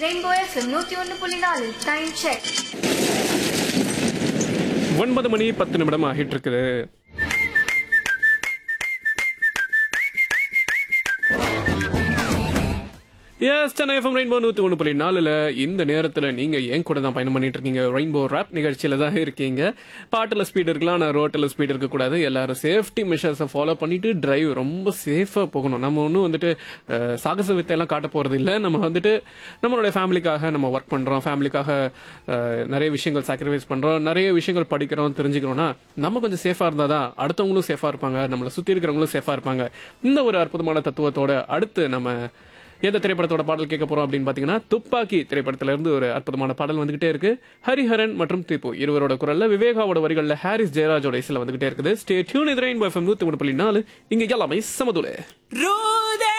rainbow FM நூத்தி ஒன்னு புள்ளி நாலு டைம் செக் ஒன்பது மணி பத்து நிமிடம் ஆகிட்டு இருக்குது எஸ் சென்னை எஃப்எம் ரெயின்போ நூற்றி ஒன்று புள்ளி நாலில் இந்த நேரத்தில் நீங்கள் ஏன் கூட தான் பயணம் பண்ணிட்டு இருக்கீங்க ரெயின்போ ரேப் நிகழ்ச்சியில் தான் இருக்கீங்க பாட்டில் ஸ்பீட் இருக்கலாம் ஆனால் ரோட்டில் ஸ்பீட் இருக்கக்கூடாது எல்லாரும் சேஃப்டி மெஷர்ஸை ஃபாலோ பண்ணிட்டு டிரைவ் ரொம்ப சேஃபாக போகணும் நம்ம ஒன்றும் வந்துட்டு அஹ், சாகச வித்தையெல்லாம் காட்ட போகிறது இல்லை நம்ம வந்துட்டு நம்மளுடைய ஃபேமிலிக்காக நம்ம ஒர்க் பண்ணுறோம் ஃபேமிலிக்காக அஹ், நிறைய விஷயங்கள் சாக்ரிஃபைஸ் பண்ணுறோம் நிறைய விஷயங்கள் படிக்கிறோம் தெரிஞ்சுக்கிறோம்னா நம்ம கொஞ்சம் சேஃபாக இருந்தால் தான் அடுத்தவங்களும் சேஃபாக இருப்பாங்க நம்மளை சுற்றி இருக்கிறவங்களும் சேஃபாக இருப்பாங்க இந்த ஒரு அற்புதமான தத்துவத்தோட அடுத்து நம்ம எந்த திரைப்படத்தோட பாடல் கேட்க போறோம் அப்படின்னு பாத்தீங்கன்னா துப்பாக்கி திரைப்படத்துல இருந்து ஒரு அற்புதமான பாடல் வந்துகிட்டே இருக்கு ஹரிஹரன் மற்றும் திப்பு இருவரோட குரல்ல விவேகாவோட வரிகள்ல ஹாரிஸ் ஜெயராஜோட இசையில வந்துகிட்டே இருக்குது ஸ்டே டியூன் இது ரெயின்போ எஃப்எம் நூத்தி மூணு புள்ளி நாலு இங்க எல்லாமே சமதுல Rude